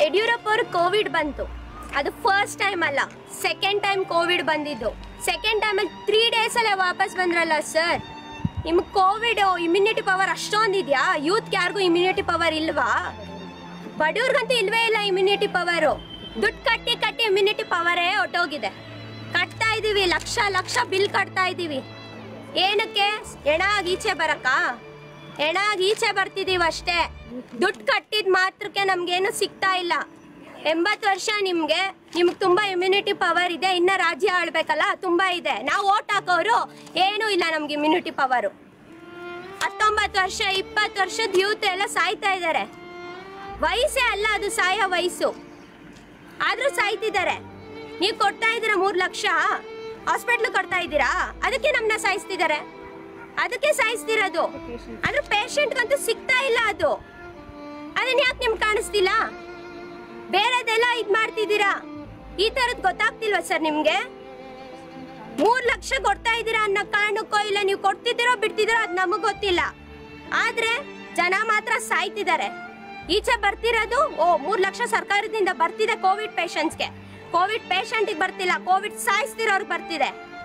ಯಡಿಯೂರಪ್ಪ ಅವ್ರಿಗೆ ಕೋವಿಡ್ ಬಂತು ಅದು ಫಸ್ಟ್ ಟೈಮ್ ಅಲ್ಲ ಸೆಕೆಂಡ್ ಟೈಮ್ ಕೋವಿಡ್ ಬಂದಿದ್ದು ಸೆಕೆಂಡ್ ಟೈಮಲ್ಲಿ ತ್ರೀ ಡೇಸಲ್ಲೇ ವಾಪಸ್ ಬಂದ್ರಲ್ಲ ಸರ್ ನಿಮ್ಗೆ ಕೋವಿಡ್ ಇಮ್ಯುನಿಟಿ ಪವರ್ ಅಷ್ಟೊಂದಿದ್ಯಾ ಯೂತ್ಗೆ ಯಾರಿಗೂ ಇಮ್ಯುನಿಟಿ ಪವರ್ ಇಲ್ವಾ ಬಡವ್ರಿಗಂತೂ ಇಲ್ವೇ ಇಲ್ಲ ಇಮ್ಯುನಿಟಿ ಪವರು ದುಡ್ಡು ಕಟ್ಟಿ ಕಟ್ಟಿ ಇಮ್ಯುನಿಟಿ ಪವರೇ ಹೊಟ್ಟೋಗಿದೆ ಕಟ್ತಾ ಇದೀವಿ ಲಕ್ಷ ಲಕ್ಷ ಬಿಲ್ ಕಟ್ತಾ ಇದೀವಿ ಏನಕ್ಕೆ ಹೆಣ ಆಗಿ ಈಚೆ ಬರಕ್ಕ ಹೆಣ ಆಗಿ ಈಚೆ ಬರ್ತಿದೀವಿ ಅಷ್ಟೇ ದುಡ್ಡು ಕಟ್ಟಿದ ಮಾತ್ರಕ್ಕೆ ನಮ್ಗೇನು ಸಿಗ್ತಾ ಇಲ್ಲ ಎಂಬತ್ತು ವರ್ಷ ನಿಮ್ಗೆ ನಿಮ್ಗೆ ತುಂಬಾ ಇಮ್ಯುನಿಟಿ ಪವರ್ ಇದೆ ಇನ್ನ ರಾಜ್ಯ ಆಳ್ಬೇಕಲ್ಲ ತುಂಬಾ ಇದೆ ನಾವು ಓಟ್ ಹಾಕೋರು ಏನೂ ಇಲ್ಲ ನಮ್ಗೆ ಇಮ್ಯುನಿಟಿ ಪವರು ಹತ್ತೊಂಬತ್ತು ವರ್ಷ ಇಪ್ಪತ್ತು ವರ್ಷದ ಯೂತ್ ಎಲ್ಲ ಸಾಯ್ತಾ ಇದ್ದಾರೆ ವಯಸ್ಸೇ ಅಲ್ಲ ಅದು ಸಾಯೋ ವಯಸ್ಸು ಆದ್ರೂ ಸಾಯ್ತಿದ್ದಾರೆ ನೀವು ಕೊಡ್ತಾ ಇದ್ದೀರಾ ಮೂರು ಲಕ್ಷ ಹಾಸ್ಪಿಟ್ಲ್ ಕೊಡ್ತಾ ಇದ್ದೀರಾ ಅದಕ್ಕೆ ನಮ್ಮನ್ನ ಸಾಯಿಸ್ತಿದ್ದಾರೆ ಅದಕ್ಕೆ ಸಾಯಿಸ್ತಿರೋದು ಅಂದ್ರೆ ಪೇಷಂಟ್ಗಂತೂ ಸಿಗ್ತಾ ಇಲ್ಲ ಅದು ಅದನ್ನ ಯಾಕೆ ನಿಮ್ಗೆ ಕಾಣಿಸ್ತಿಲ್ಲ ಬೇರೆದೆಲ್ಲ ಇದ್ ಮಾಡ್ತಿದ್ದೀರಾ ಈ ತರದ್ ಗೊತ್ತಾಗ್ತಿಲ್ವಾ ಸರ್ ನಿಮ್ಗೆ ಮೂರ್ ಲಕ್ಷ ಕೊಡ್ತಾ ಇದ್ದೀರಾ ಅನ್ನೋ ಕಾರಣಕ್ಕೋ ಇಲ್ಲ ನೀವು ಕೊಡ್ತಿದ್ದೀರೋ ಬಿಡ್ತಿದ್ದೀರೋ ಅದ್ ನಮಗ್ ಗೊತ್ತಿಲ್ಲ ಆದ್ರೆ ಜನ ಮಾತ್ರ ಸಾಯ್ತಿದ್ದಾರೆ ಈಚೆ ಬರ್ತಿರೋದು ಓ ಮೂರ್ ಲಕ್ಷ ಸರ್ಕಾರದಿಂದ ಬರ್ತಿದೆ ಕೋವಿಡ್ ಪೇಷಂಟ್ಸ್ಗೆ ಕೋವಿಡ್ ಪೇಷಂಟಿಗೆ ಬರ್ತಿಲ್ಲ ಕೋವಿಡ್ ಸಾಯಿಸ್ತಿರೋರ್ಗೆ ಬರ್ತಿದೆ